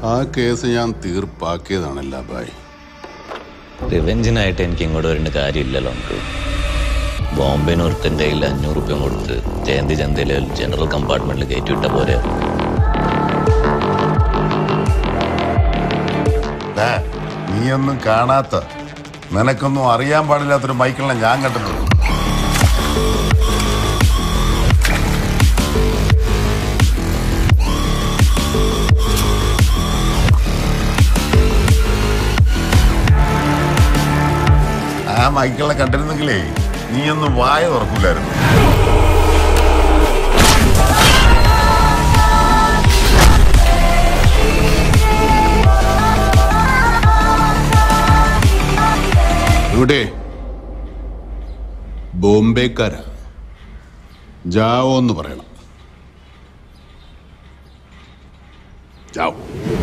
ആ കേസ് ഞാൻ തീർപ്പാക്കിയതാണല്ല ബായ് റിവെഞ്ചിനായിട്ട് എനിക്ക് ഇങ്ങോട്ട് വരേണ്ട കാര്യമില്ലല്ലോ നമുക്ക് ബോംബെന്ന് ഒരുത്തൻ്റെ കയ്യിൽ അഞ്ഞൂറ് റുപ്യ കൊടുത്ത് ജയന്തി ചന്തയിലെ ജനറൽ കമ്പാർട്ട്മെന്റിൽ കയറ്റിവിട്ട പോരെ ദേ, നീയൊന്നും കാണാത്ത നിനക്കൊന്നും അറിയാൻ പാടില്ലാത്തൊരു മൈക്കിളിനെ ഞാൻ കണ്ടിട്ടുണ്ട് ആ മൈക്കിളിനെ കണ്ടിരുന്നെങ്കിലേ നീയൊന്നും വായ തുറക്കൂലായിരുന്നു ഇവിടെ ബോംബെക്കാരാ ജാവോ എന്ന് പറയണം ജാവോ